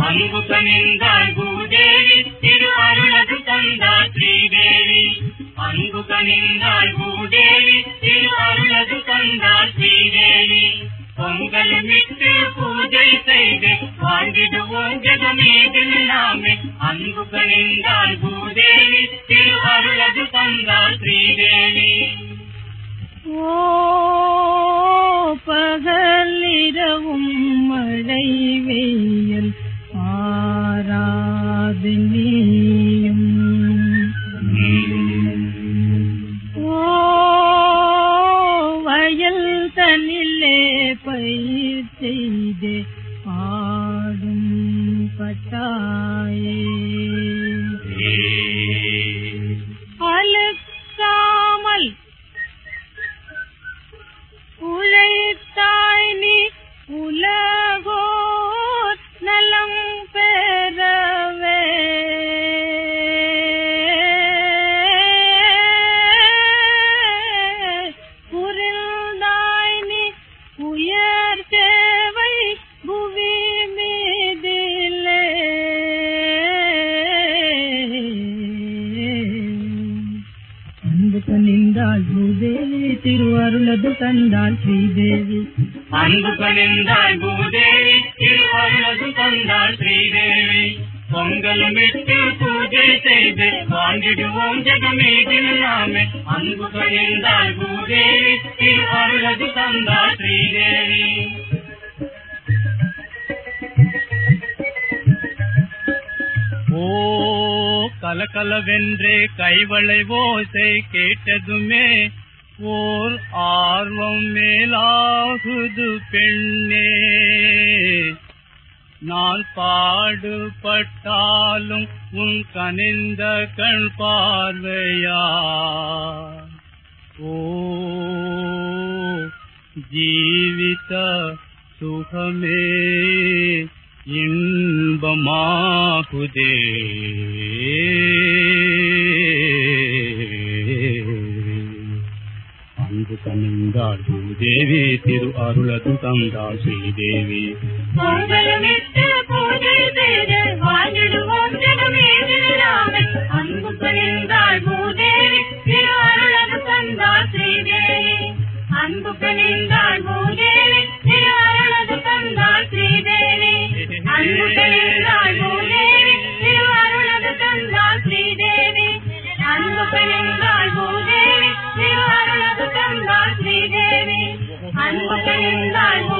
அன்பு கனிந்தாள் பூதேவி திரு அருளது தந்தாள் ஸ்ரீதேவி அன்பு கனிந்தாள் பூதேவி திரு அருளது தந்தாள் ஸ்ரீதேவி பொங்கலுமிட்டு பூஜை செய்து வாழ்ந்திடுவோம் ஜெகமீதில் நாமே அன்பு கனிந்தாள் பூதேவி திரு அருளது தந்தாள் ஸ்ரீதேவி ஓ பகலிரவும் மழை வெயில் ஆராது நீயும் ஓ வயல் தனிலே பயிர் செய்தே ஆடும் பட்டாயே அழுக்காமல் உழைத்தாய் நீ உலகோர் நலம் பெறவே புரிந்தாய் நீ உயர் சேவை புவி மீதிலே அன்பு கனிந்தாள் பூதேவி திருவருளது தந்தாள் ஸ்ரீதேவி அன்பு கனிந்தாள் பூதேவி திரு அருளது தந்தாள் ஸ்ரீதேவி பொங்கலுமிட்டு பூஜை செய்து வாழ்ந்திடுவோம் ஜெகமீதில் நாமே அன்பு கனிந்தாள் பூதேவி திரு அருளது தந்தாள் ஸ்ரீதேவி ஓ கலகலவென்றே கைவளை ஓசை கேட்டதுமே ஓர் ஆர்வம் மேலாகுது பெண்ணே நான் பாடுபட்டாலும் உன் கனிந்த கண் பார்வையா ஓ ஜீவித சுகமே இன்பமாகுதே அன்பு கனிந்தாள் பூதேவி திரு அருளது தந்தாள் ஸ்ரீதேவி பொங்கலுமிட்டு பூஜை செய்து வாழ்ந்திடுவோம் ஜெகமீதில் நாமே அன்பு கனிந்தாள் பூதேவி திரு அருளது தந்தாள் ஸ்ரீதேவி அன்பு கனிந்தாள் பூதேவி திரு அருளது தந்தாள் ஸ்ரீதேவி அன்பு கனிந்தாள் பூதேவி திரு அருளது தந்தாள் ஸ்ரீதேவி அன்பு கனிந்தாள் பூதேவி திரு அருளது தந்தாள் ஸ்ரீதேவி அன்பு கனிந்தாள் பூதேவி